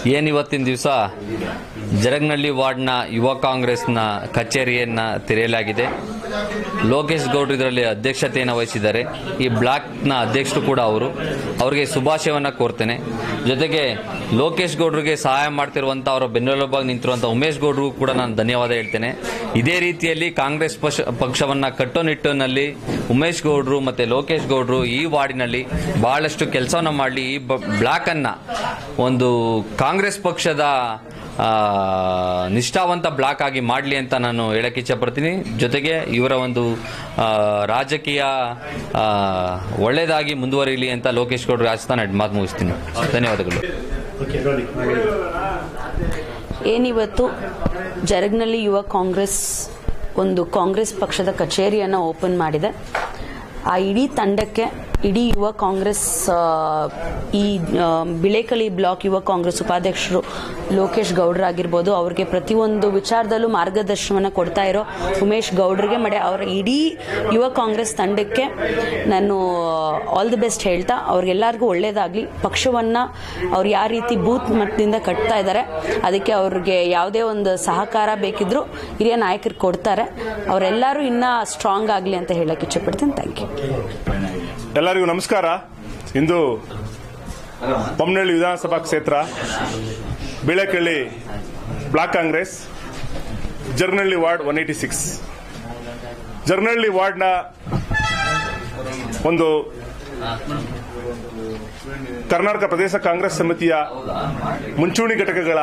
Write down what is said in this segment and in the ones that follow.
ಏನಿವತ್ತಿನ ದಿವಸ ಜರಗ್ನಳ್ಳಿ ವಾರ್ಡ್ನ ಯುವ ಕಾಂಗ್ರೆಸ್ನ ಕಚೇರಿಯನ್ನು ತೆರೆಯಲಾಗಿದೆ ಲೋಕೇಶ್ ಗೌಡ್ರು ಇದರಲ್ಲಿ ಅಧ್ಯಕ್ಷತೆಯನ್ನು ವಹಿಸಿದ್ದಾರೆ ಈ ಬ್ಲಾಕ್ನ ಅಧ್ಯಕ್ಷರು ಕೂಡ ಅವರು ಅವರಿಗೆ ಶುಭಾಶಯವನ್ನು ಕೋರ್ತೇನೆ ಜೊತೆಗೆ ಲೋಕೇಶ್ ಗೌಡ್ರಿಗೆ ಸಹಾಯ ಮಾಡ್ತಿರುವಂಥ ಅವರ ಬೆನ್ನೆಲುಬಾಗಿ ನಿಂತಿರುವಂಥ ಉಮೇಶ್ ಗೌಡ್ರಿಗೂ ಕೂಡ ನಾನು ಧನ್ಯವಾದ ಹೇಳ್ತೇನೆ ಇದೇ ರೀತಿಯಲ್ಲಿ ಕಾಂಗ್ರೆಸ್ ಪಕ್ಷ ಪಕ್ಷವನ್ನು ಕಟ್ಟೋ ನಿಟ್ಟಿನಲ್ಲಿ ಉಮೇಶ್ ಗೌಡ್ರು ಮತ್ತು ಲೋಕೇಶ್ ಗೌಡ್ರು ಈ ವಾರ್ಡಿನಲ್ಲಿ ಬಹಳಷ್ಟು ಕೆಲಸವನ್ನು ಮಾಡಲಿ ಈ ಬ- ಬ್ಲಾಕ್ ಅನ್ನ ಒಂದು ಕಾಂಗ್ರೆಸ್ ಪಕ್ಷದ ಆ, ನಿಷ್ಠಾವಂತ ಬ್ಲಾಕ್ ಆಗಿ ಮಾಡಲಿ ಅಂತ ನಾನು ಹೇಳಕ್ಕೆ ಇಚ್ಛಪಡ್ತೀನಿ ಜೊತೆಗೆ ಇವರ ಒಂದು ಆ, ರಾಜಕೀಯ ಆ, ಒಳ್ಳೆಯದಾಗಿ ಮುಂದುವರಿಯಲಿ ಅಂತ ಲೋಕೇಶ್ ಗೌಡ್ರು ಆಸ್ತಾನ ಮಾತು ಮುಗಿಸ್ತೀನಿ ಧನ್ಯವಾದಗಳು ಏನಿವತ್ತು ಜರಗ್ನಲ್ಲಿ ಯುವ ಕಾಂಗ್ರೆಸ್ ಒಂದು ಕಾಂಗ್ರೆಸ್ ಪಕ್ಷದ ಕಚೇರಿಯನ್ನು ಓಪನ್ ಮಾಡಿದೆ ಆ ಇಡೀ ತಂಡಕ್ಕೆ ಇಡೀ ಯುವ ಕಾಂಗ್ರೆಸ್ ಆ, ಈ ಆ, ಬಿಳೆಕಳಿ ಬ್ಲಾಕ್ ಯುವ ಕಾಂಗ್ರೆಸ್ ಉಪಾಧ್ಯಕ್ಷರು ಲೋಕೇಶ್ ಗೌಡ್ರಾಗಿರ್ಬೋದು ಅವ್ರಿಗೆ ಪ್ರತಿಯೊಂದು ವಿಚಾರದಲ್ಲೂ ಮಾರ್ಗದರ್ಶನವನ್ನು ಕೊಡ್ತಾ ಇರೋ ಉಮೇಶ್ ಗೌಡ್ರಿಗೆ ಮತ್ತೆ ಅವರ ಇಡೀ ಯುವ ಕಾಂಗ್ರೆಸ್ ತಂಡಕ್ಕೆ ನಾನು ಆಲ್ ದಿ ಬೆಸ್ಟ್ ಹೇಳ್ತಾ ಅವ್ರಿಗೆಲ್ಲರಿಗೂ ಒಳ್ಳೇದಾಗಲಿ ಪಕ್ಷವನ್ನು ಅವ್ರು ಯಾವ ರೀತಿ ಬೂತ್ ಮಟ್ಟದಿಂದ ಕಟ್ತಾ ಇದ್ದಾರೆ ಅದಕ್ಕೆ ಅವ್ರಿಗೆ ಯಾವುದೇ ಒಂದು ಸಹಕಾರ ಬೇಕಿದ್ರೂ ಹಿರಿಯ ನಾಯಕರು ಕೊಡ್ತಾರೆ ಅವರೆಲ್ಲರೂ ಇನ್ನೂ ಸ್ಟ್ರಾಂಗ್ ಆಗಲಿ ಅಂತ ಹೇಳಕ್ಕೆ ಇಚ್ಛಪಡ್ತೀನಿ ಥ್ಯಾಂಕ್ ಯು ಎಲ್ಲರಿಗೂ ನಮಸ್ಕಾರ ಇಂದು ಬೊಮ್ಮನಹಳ್ಳಿ ವಿಧಾನಸಭಾ ಕ್ಷೇತ್ರ Bilekahalli block Congress Jarganahalli ward one eighty six Jarganahalli ವಾರ್ಡ್ನ ಒಂದು ಕರ್ನಾಟಕ ಪ್ರದೇಶ ಕಾಂಗ್ರೆಸ್ ಸಮಿತಿಯ ಮುಂಚೂಣಿ ಘಟಕಗಳ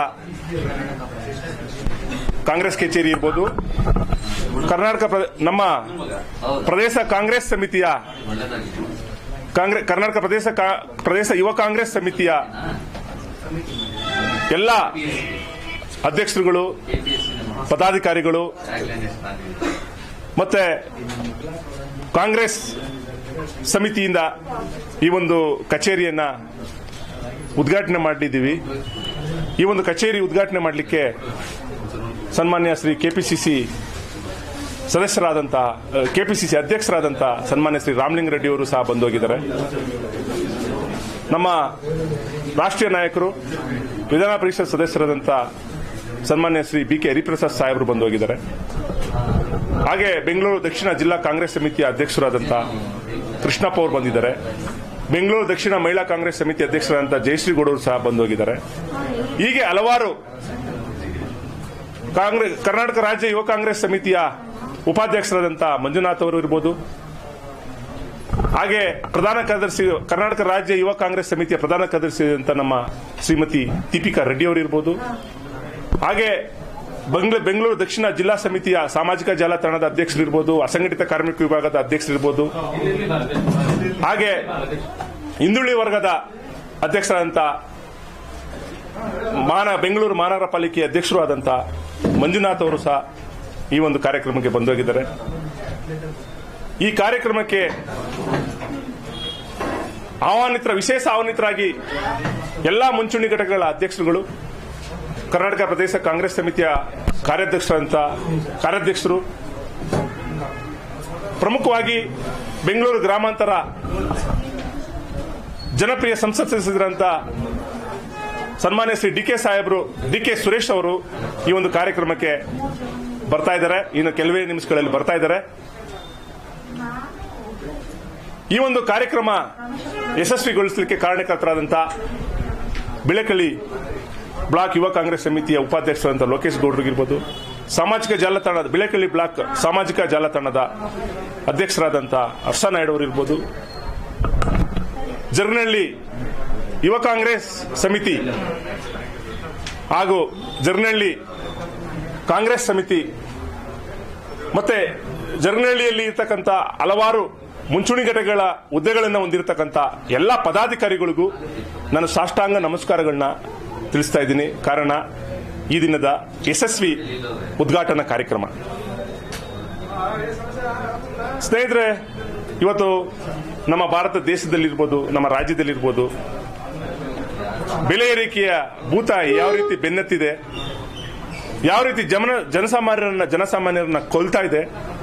ಕಾಂಗ್ರೆಸ್ ಕಚೇರಿ ಇರ್ಬೋದು ಕರ್ನಾಟಕ ಪ್ರ- ನಮ್ಮ ಪ್ರದೇಶ ಕಾಂಗ್ರೆಸ್ ಸಮಿತಿಯ ಕಾಂಗ್ರೆಸ್ ಕರ್ನಾಟಕ ಪ್ರದೇಶ ಕಾ- ಪ್ರದೇಶ ಯುವ ಕಾಂಗ್ರೆಸ್ ಸಮಿತಿಯ ಎಲ್ಲ ಅಧ್ಯಕ್ಷರುಗಳು ಪದಾಧಿಕಾರಿಗಳು ಮತ್ತೆ ಕಾಂಗ್ರೆಸ್ ಸಮಿತಿಯಿಂದ ಈ ಒಂದು ಕಚೇರಿಯನ್ನ ಉದ್ಘಾಟನೆ ಮಾಡಿದ್ದೀವಿ ಈ ಒಂದು ಕಚೇರಿ ಉದ್ಘಾಟನೆ ಮಾಡಲಿಕ್ಕೆ ಸನ್ಮಾನ್ಯ ಶ್ರೀ ಕೆಪಿಸಿಸಿ ಸದಸ್ಯರಾದಂಥ ಕೆಪಿಸಿಸಿ ಅಧ್ಯಕ್ಷರಾದಂಥ ಸನ್ಮಾನ್ಯ ಶ್ರೀ ರಾಮಲಿಂಗ ರೆಡ್ಡಿ ಅವರು ಸಹ ಬಂದೋಗಿದ್ದಾರೆ ನಮ್ಮ ರಾಷ್ಟ್ರೀಯ ನಾಯಕರು ವಿಧಾನ ಪರಿಷತ್ ಸದಸ್ಯರಾದಂಥ ಸನ್ಮಾನ್ಯ ಶ್ರೀ ಬಿ ಕೆ ಹರಿಪ್ರಸಾದ್ ಸಾಹೇಬರು ಬಂದೋಗಿದ್ದಾರೆ ಹಾಗೆ ಬೆಂಗಳೂರು ದಕ್ಷಿಣ ಜಿಲ್ಲಾ ಕಾಂಗ್ರೆಸ್ ಸಮಿತಿಯ ಅಧ್ಯಕ್ಷರಾದಂಥ ಕೃಷ್ಣಪ್ಪ ಅವರು ಬಂದಿದ್ದಾರೆ ಬೆಂಗಳೂರು ದಕ್ಷಿಣ ಮಹಿಳಾ ಕಾಂಗ್ರೆಸ್ ಸಮಿತಿ ಅಧ್ಯಕ್ಷರಾದಂಥ ಜಯಶ್ರೀ ಗೌಡರು ಸಹ ಬಂದೋಗಿದ್ದಾರೆ ಹೀಗೆ ಹಲವಾರು ಕಾಂಗ್ರೆಸ್ ಕರ್ನಾಟಕ ರಾಜ್ಯ ಯುವ ಕಾಂಗ್ರೆಸ್ ಸಮಿತಿಯ ಉಪಾಧ್ಯಕ್ಷರಾದಂಥ ಮಂಜುನಾಥ್ ಅವರು ಇರ್ಬೋದು ಹಾಗೆ ಪ್ರಧಾನ ಕಾರ್ಯದರ್ಶಿ ಕರ್ನಾಟಕ ರಾಜ್ಯ ಯುವ ಕಾಂಗ್ರೆಸ್ ಸಮಿತಿಯ ಪ್ರಧಾನ ಕಾರ್ಯದರ್ಶಿ ಅಂತ ನಮ್ಮ ಶ್ರೀಮತಿ ದೀಪಿಕಾ ರೆಡ್ಡಿ ಅವರು ಇರ್ಬೋದು ಹಾಗೆ ಬೆಂಗ್ಳೂ- ಬೆಂಗಳೂರು ದಕ್ಷಿಣ ಜಿಲ್ಲಾ ಸಮಿತಿಯ ಸಾಮಾಜಿಕ ಜಾಲತಾಣದ ಅಧ್ಯಕ್ಷರಿರ್ಬೋದು ಅಸಂಘಟಿತ ಕಾರ್ಮಿಕ ವಿಭಾಗದ ಅಧ್ಯಕ್ಷರಿರ್ಬೋದು ಹಾಗೆ ಹಿಂದುಳಿ ವರ್ಗದ ಅಧ್ಯಕ್ಷರಾದಂಥ ಮಾನ ಬೆಂಗಳೂರು ಮಹಾನಗರ ಪಾಲಿಕೆ ಅಧ್ಯಕ್ಷರು ಆದಂಥ ಮಂಜುನಾಥ್ ಅವರು ಸಹ ಈ ಒಂದು ಕಾರ್ಯಕ್ರಮಕ್ಕೆ ಬಂದೋಗಿದ್ದಾರೆ ಈ ಕಾರ್ಯಕ್ರಮಕ್ಕೆ ಆಹ್ವಾನಿತರ ವಿಶೇಷ ಆಹ್ವಾನಿತರಾಗಿ ಎಲ್ಲಾ ಮುಂಚೂಣಿ ಘಟಕಗಳ ಅಧ್ಯಕ್ಷರುಗಳು ಕರ್ನಾಟಕ ಪ್ರದೇಶ ಕಾಂಗ್ರೆಸ್ ಸಮಿತಿಯ ಕಾರ್ಯಾಧ್ಯಕ್ಷರಂತ ಕಾರ್ಯಾಧ್ಯಕ್ಷರು ಪ್ರಮುಖವಾಗಿ ಬೆಂಗಳೂರು ಗ್ರಾಮಾಂತರ ಜನಪ್ರಿಯ ಸಂಸತ್ ಸದಸ್ಯರಂತ ಸನ್ಮಾನ್ಯ ಶ್ರೀ ಡಿ ಕೆ ಸಾಹೇಬರು ಡಿ ಕೆ ಸುರೇಶ್ ಅವರು ಈ ಒಂದು ಕಾರ್ಯಕ್ರಮಕ್ಕೆ ಬರ್ತಾ ಇದ್ದಾರೆ ಇನ್ನು ಕೆಲವೇ ನಿಮಿಷಗಳಲ್ಲಿ ಬರ್ತಾ ಇದ್ದಾರೆ ಈ ಒಂದು ಕಾರ್ಯಕ್ರಮ ಯಶಸ್ವಿಗೊಳಿಸಲಿಕ್ಕೆ ಕಾರಣಕರ್ತರಾದಂಥ ಬಿಳೆಕಳ್ಳಿ ಬ್ಲಾಕ್ ಯುವ ಕಾಂಗ್ರೆಸ್ ಸಮಿತಿಯ ಉಪಾಧ್ಯಕ್ಷರಾದಂಥ ಲೋಕೇಶ್ ಗೌಡ್ರಿಗಿರ್ಬೋದು ಸಾಮಾಜಿಕ ಜಾಲತಾಣದ ಬಿಳೆಕಳ್ಳಿ ಬ್ಲಾಕ್ ಸಾಮಾಜಿಕ ಜಾಲತಾಣದ ಅಧ್ಯಕ್ಷರಾದಂಥ ಹರ್ಷ ನಾಯ್ಡು ಅವರು ಇರ್ಬೋದು ಜರ್ನಳ್ಳಿ ಯುವ ಕಾಂಗ್ರೆಸ್ ಸಮಿತಿ ಹಾಗೂ ಜರ್ನಳ್ಳಿ ಕಾಂಗ್ರೆಸ್ ಸಮಿತಿ ಮತ್ತೆ ಜರ್ನಹಳ್ಳಿಯಲ್ಲಿ ಇರ್ತಕ್ಕಂಥ ಹಲವಾರು ಮುಂಚೂಣಿ ಘಟಕಗಳ ಹುದ್ದೆಗಳನ್ನು ಹೊಂದಿರತಕ್ಕಂಥ ಎಲ್ಲ ಪದಾಧಿಕಾರಿಗಳಿಗೂ ನಾನು ಸಾಷ್ಟಾಂಗ ನಮಸ್ಕಾರಗಳನ್ನ ತಿಳಿಸ್ತಾ ಇದ್ದೀನಿ ಕಾರಣ ಈ ದಿನದ ಯಶಸ್ವಿ ಉದ್ಘಾಟನಾ ಕಾರ್ಯಕ್ರಮ ಸ್ನೇಹಿತರೆ ಇವತ್ತು ನಮ್ಮ ಭಾರತ ದೇಶದಲ್ಲಿರ್ಬೋದು ನಮ್ಮ ರಾಜ್ಯದಲ್ಲಿರ್ಬೋದು ಬೆಲೆ ಏರಿಕೆಯ ಭೂತ ಯಾವ ರೀತಿ ಬೆನ್ನತ್ತಿದೆ ಯಾವ ರೀತಿ ಜನ ಜನಸಾಮಾನ್ಯರನ್ನ ಜನಸಾಮಾನ್ಯರನ್ನ ಕೊಲ್ತಾ ಇದೆ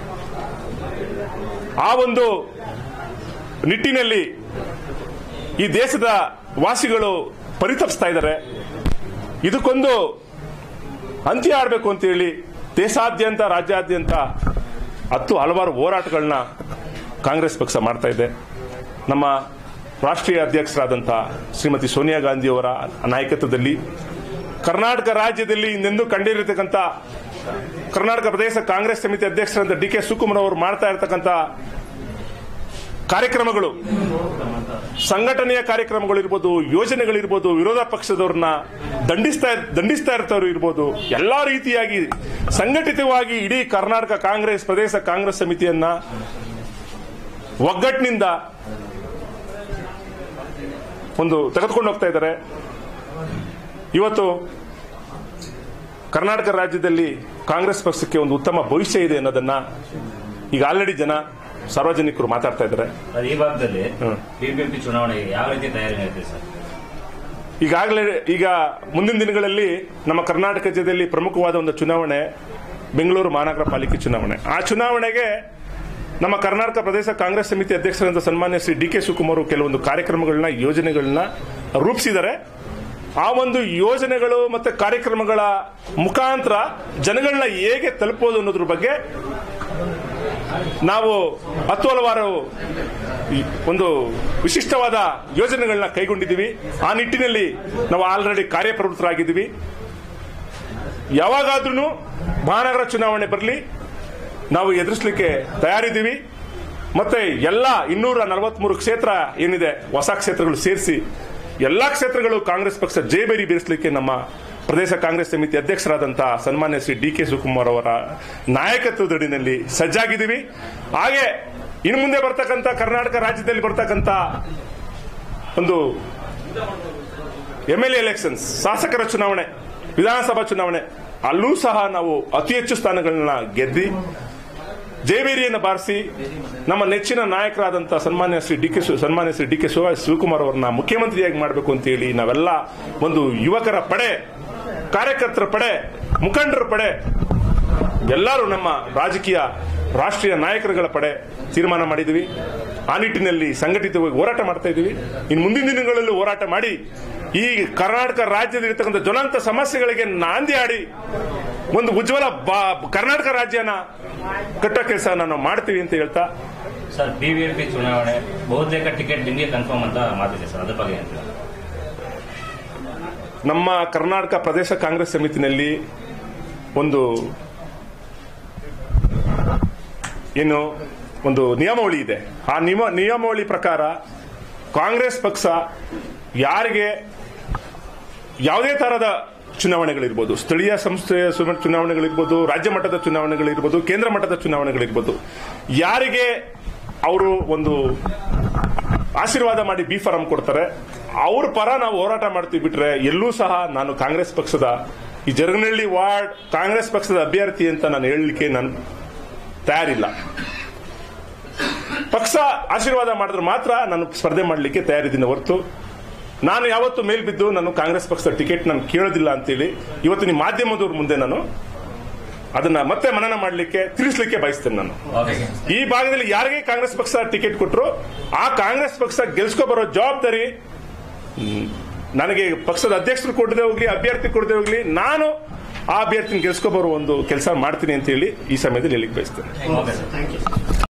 ಆ ಒಂದು ನಿಟ್ಟಿನಲ್ಲಿ ಈ ದೇಶದ ವಾಸಿಗಳು ಪರಿತಪಿಸ್ತಾ ಇದ್ದಾರೆ ಇದಕ್ಕೊಂದು ಅಂತ್ಯ ಆಡಬೇಕು ಅಂತೇಳಿ ದೇಶಾದ್ಯಂತ ರಾಜ್ಯಾದ್ಯಂತ ಹತ್ತು ಹಲವಾರು ಹೋರಾಟಗಳನ್ನ ಕಾಂಗ್ರೆಸ್ ಪಕ್ಷ ಮಾಡ್ತಾ ಇದೆ ನಮ್ಮ ರಾಷ್ಟ್ರೀಯ ಅಧ್ಯಕ್ಷರಾದಂಥ ಶ್ರೀಮತಿ ಸೋನಿಯಾ ಗಾಂಧಿಯವರ ನಾಯಕತ್ವದಲ್ಲಿ ಕರ್ನಾಟಕ ರಾಜ್ಯದಲ್ಲಿ ಇನ್ನೆಂದೂ ಕಂಡಿರತಕ್ಕಂಥ ಕರ್ನಾಟಕ ಪ್ರದೇಶ ಕಾಂಗ್ರೆಸ್ ಸಮಿತಿ ಅಧ್ಯಕ್ಷರಾದ ಡಿ ಕೆ ಶಿವಕುಮಾರ್ ಅವರು ಮಾಡ್ತಾ ಇರತಕ್ಕಂಥ ಕಾರ್ಯಕ್ರಮಗಳು ಸಂಘಟನೆಯ ಕಾರ್ಯಕ್ರಮಗಳಿರ್ಬೋದು ಯೋಜನೆಗಳಿರ್ಬೋದು ವಿರೋಧ ಪಕ್ಷದವ್ರನ್ನ ದಂಡಿಸ್ತಾ ದಂಡಿಸ್ತಾ ಇರ್ತವ್ರು ಇರ್ಬೋದು ಎಲ್ಲಾ ರೀತಿಯಾಗಿ ಸಂಘಟಿತವಾಗಿ ಇಡೀ ಕರ್ನಾಟಕ ಕಾಂಗ್ರೆಸ್ ಪ್ರದೇಶ ಕಾಂಗ್ರೆಸ್ ಸಮಿತಿಯನ್ನ ಒಗ್ಗಟ್ಟಿನಿಂದ ಒಂದು ತೆಗೆದುಕೊಂಡು ಹೋಗ್ತಾ ಇದ್ದಾರೆ ಇವತ್ತು ಕರ್ನಾಟಕ ರಾಜ್ಯದಲ್ಲಿ ಕಾಂಗ್ರೆಸ್ ಪಕ್ಷಕ್ಕೆ ಒಂದು ಉತ್ತಮ ಭವಿಷ್ಯ ಇದೆ ಅನ್ನೋದನ್ನ ಈಗ ಆಲ್ರೆಡಿ ಜನ ಸಾರ್ವಜನಿಕರು ಮಾತಾಡ್ತಾ ಇದ್ದಾರೆ ಸರ್, ಈ ಭಾಗದಲ್ಲಿ ಹ್ಮ್. ಬಿಬಿಎಂಪಿ ಚುನಾವಣೆಗೆ ಯಾವ ರೀತಿ ತಯಾರಿ ನಡೆದಿದೆ ಸರ್ ಈಗಾಗಲೇ ಈಗ ಮುಂದಿನ ದಿನಗಳಲ್ಲಿ ನಮ್ಮ ಕರ್ನಾಟಕ ರಾಜ್ಯದಲ್ಲಿ ಪ್ರಮುಖವಾದ ಒಂದು ಚುನಾವಣೆ ಬೆಂಗಳೂರು ಮಹಾನಗರ ಪಾಲಿಕೆ ಚುನಾವಣೆ ಆ ಚುನಾವಣೆಗೆ ನಮ್ಮ ಕರ್ನಾಟಕ ಪ್ರದೇಶ ಕಾಂಗ್ರೆಸ್ ಸಮಿತಿ ಅಧ್ಯಕ್ಷರಾದ ಸನ್ಮಾನ್ಯ ಶ್ರೀ ಡಿ ಕೆ ಶಿವಕುಮಾರ್ ಅವರು ಕೆಲವೊಂದು ಕಾರ್ಯಕ್ರಮಗಳನ್ನ ಯೋಜನೆಗಳನ್ನ ರೂಪಿಸಿದ್ದಾರೆ ಆ ಒಂದು ಯೋಜನೆಗಳು ಮತ್ತೆ ಕಾರ್ಯಕ್ರಮಗಳ ಮುಖಾಂತರ ಜನಗಳನ್ನ ಹೇಗೆ ತಲುಪೋದು ಅನ್ನೋದ್ರ ಬಗ್ಗೆ ನಾವು ಹತ್ತು ಹಲವಾರು ಈ ಒಂದು ವಿಶಿಷ್ಟವಾದ ಯೋಜನೆಗಳನ್ನ ಕೈಗೊಂಡಿದ್ದೀವಿ ಆ ನಿಟ್ಟಿನಲ್ಲಿ ನಾವು ಆಲ್ರೆಡಿ ಕಾರ್ಯಪ್ರವೃತ್ತರಾಗಿದ್ದೀವಿ ಯಾವಾಗಾದ್ರೂ ಮಹಾನಗರ ಚುನಾವಣೆ ಬರಲಿ ನಾವು ಎದುರಿಸಲಿಕ್ಕೆ ತಯಾರಿದ್ದೀವಿ ಮತ್ತೆ ಎಲ್ಲ ಇನ್ನೂರ ನಲವತ್ಮೂರು ಕ್ಷೇತ್ರ ಏನಿದೆ ಹೊಸ ಕ್ಷೇತ್ರಗಳು ಸೇರಿಸಿ ಎಲ್ಲಾ ಕ್ಷೇತ್ರಗಳು ಕಾಂಗ್ರೆಸ್ ಪಕ್ಷ ಜೇಬೇರಿ ಬೀರಿಸಲಿಕ್ಕೆ ನಮ್ಮ ಪ್ರದೇಶ ಕಾಂಗ್ರೆಸ್ ಸಮಿತಿ ಅಧ್ಯಕ್ಷರಾದಂತಹ ಸನ್ಮಾನ್ಯ ಶ್ರೀ ಡಿ ಕೆ ಶಿವಕುಮಾರ್ ಅವರ ನಾಯಕತ್ವದಡಿನಲ್ಲಿ ಸಜ್ಜಾಗಿದ್ದೀವಿ ಹಾಗೆ ಇನ್ನು ಮುಂದೆ ಬರ್ತಕ್ಕಂಥ ಕರ್ನಾಟಕ ರಾಜ್ಯದಲ್ಲಿ ಬರ್ತಕ್ಕಂಥ ಒಂದು ಎಂ ಎಲ್ ಎಲೆಕ್ಷನ್ಸ್ ಶಾಸಕರ ಚುನಾವಣೆ ವಿಧಾನಸಭಾ ಚುನಾವಣೆ ಅಲ್ಲೂ ಸಹ ನಾವು ಅತಿ ಹೆಚ್ಚು ಸ್ಥಾನಗಳನ್ನ ಗೆದ್ದಿ ಜಯಬೇರಿಯನ್ನು ಬಾರಿಸಿ ನಮ್ಮ ನೆಚ್ಚಿನ ನಾಯಕರಾದಂತಹ ಸನ್ಮಾನ್ಯ ಶ್ರೀ ಡಿ ಕೆ ಸನ್ಮಾನ್ಯ ಶ್ರೀ ಡಿ ಕೆ ಶಿವಕುಮಾರ್ ಅವರನ್ನ ಮುಖ್ಯಮಂತ್ರಿಯಾಗಿ ಮಾಡಬೇಕು ಅಂತೇಳಿ ನಾವೆಲ್ಲ ಒಂದು ಯುವಕರ ಪಡೆ ಕಾರ್ಯಕರ್ತರ ಪಡೆ ಮುಖಂಡರ ಪಡೆ ಎಲ್ಲರೂ ನಮ್ಮ ರಾಜಕೀಯ ರಾಷ್ಟ್ರೀಯ ನಾಯಕರುಗಳ ಪಡೆ ತೀರ್ಮಾನ ಮಾಡಿದ್ವಿ ಆ ನಿಟ್ಟಿನಲ್ಲಿ ಸಂಘಟಿತವಾಗಿ ಹೋರಾಟ ಮಾಡ್ತಾ ಇದ್ದೀವಿ ಇನ್ನು ಮುಂದಿನ ದಿನಗಳಲ್ಲೂ ಹೋರಾಟ ಮಾಡಿ ಈ ಕರ್ನಾಟಕ ರಾಜ್ಯದಲ್ಲಿರ್ತಕ್ಕಂಥ ಜ್ವಲಂತ ಸಮಸ್ಯೆಗಳಿಗೆ ನಾಂದಿ ಆಡಿ ಒಂದು ಉಜ್ವಲ ಬಾ- ಕರ್ನಾಟಕ ರಾಜ್ಯನ ಕಟ್ಟೋ ಕೆಲಸ ನಾವು ಮಾಡ್ತೀವಿ ಅಂತ ಹೇಳ್ತಾ ಸರ್ ಬಿಬಿಎಂಪಿ ಚುನಾವಣೆ ಬಹುತೇಕ ಟಿಕೆಟ್ ನಿಮಗೆ ಕನ್ಫರ್ಮ್ ಅಂತ ಮಾತಿದೆ ಸರ್ ಅದ್ರ ಬಗ್ಗೆ ಅಂತ ನಮ್ಮ ಕರ್ನಾಟಕ ಪ್ರದೇಶ ಕಾಂಗ್ರೆಸ್ ಸಮಿತಿನಲ್ಲಿ ಒಂದು ಏನು ಒಂದು ನಿಯಮಾವಳಿ ಇದೆ ಆ ನಿಯಮ ನಿಯಮಾವಳಿ ಪ್ರಕಾರ ಕಾಂಗ್ರೆಸ್ ಪಕ್ಷ ಯಾರಿಗೆ ಯಾವುದೇ ತರಹದ ಚುನಾವಣೆಗಳಿರ್ಬೋದು ಸ್ಥಳೀಯ ಸಂಸ್ಥೆಯ ಸು- ಚುನಾವಣೆಗಳಿರ್ಬೋದು ರಾಜ್ಯ ಮಟ್ಟದ ಚುನಾವಣೆಗಳಿರ್ಬೋದು ಕೇಂದ್ರ ಮಟ್ಟದ ಚುನಾವಣೆಗಳಿರ್ಬೋದು ಯಾರಿಗೆ ಅವರು ಒಂದು ಆಶೀರ್ವಾದ ಮಾಡಿ ಬಿ ಫಾರಂ ಕೊಡ್ತಾರೆ ಅವ್ರ ಪರ ನಾವು ಹೋರಾಟ ಮಾಡ್ತೀವಿ ಬಿಟ್ರೆ ಎಲ್ಲೂ ಸಹ ನಾನು ಕಾಂಗ್ರೆಸ್ ಪಕ್ಷದ ಈ ಜರಗನಹಳ್ಳಿ ವಾರ್ಡ್ ಕಾಂಗ್ರೆಸ್ ಪಕ್ಷದ ಅಭ್ಯರ್ಥಿ ಅಂತ ನಾನು ಹೇಳಲಿಕ್ಕೆ ನಾನು ತಯಾರಿಲ್ಲ ಪಕ್ಷ ಆಶೀರ್ವಾದ ಮಾಡಿದ್ರೆ ಮಾತ್ರ ನಾನು ಸ್ಪರ್ಧೆ ಮಾಡಲಿಕ್ಕೆ ತಯಾರಿದ್ದೀನಿ ಹೊರತು ನಾನು ಯಾವತ್ತು ಮೇಲ್ಬಿದ್ದು ನಾನು ಕಾಂಗ್ರೆಸ್ ಪಕ್ಷದ ಟಿಕೆಟ್ ನಾನು ಕೇಳೋದಿಲ್ಲ ಅಂತೇಳಿ ಇವತ್ತು ನಿಮ್ಮ ಮಾಧ್ಯಮದವ್ರ ಮುಂದೆ ನಾನು ಅದನ್ನ ಮತ್ತೆ ಮನನ ಮಾಡಲಿಕ್ಕೆ ತಿಳಿಸ್ಲಿಕ್ಕೆ ಬಯಸ್ತೇನೆ ನಾನು ಓಕೆ ಸರ್ ಈ ಭಾಗದಲ್ಲಿ ಯಾರಿಗೆ ಕಾಂಗ್ರೆಸ್ ಪಕ್ಷ ಟಿಕೆಟ್ ಕೊಟ್ಟರು ಆ ಕಾಂಗ್ರೆಸ್ ಪಕ್ಷ ಗೆಲ್ಸ್ಕೊ ಬರೋ ಜವಾಬ್ದಾರಿ ಹ್ಮ್, ನನಗೆ ಪಕ್ಷದ ಅಧ್ಯಕ್ಷರು ಕೊಡದೆ ಹೋಗ್ಲಿ ಅಭ್ಯರ್ಥಿ ಕೊಡದೆ ಹೋಗ್ಲಿ ನಾನು ಆ ಅಭ್ಯರ್ಥಿನ ಗೆಲ್ಸ್ಕೊ ಬರೋ ಒಂದು ಕೆಲಸ ಮಾಡ್ತೀನಿ ಅಂತ ಹೇಳಿ ಈ ಸಮಯದಲ್ಲಿ ಹೇಳಿಕ್ ಬಯಸ್ತೇನೆ ಓಕೆ ಸರ್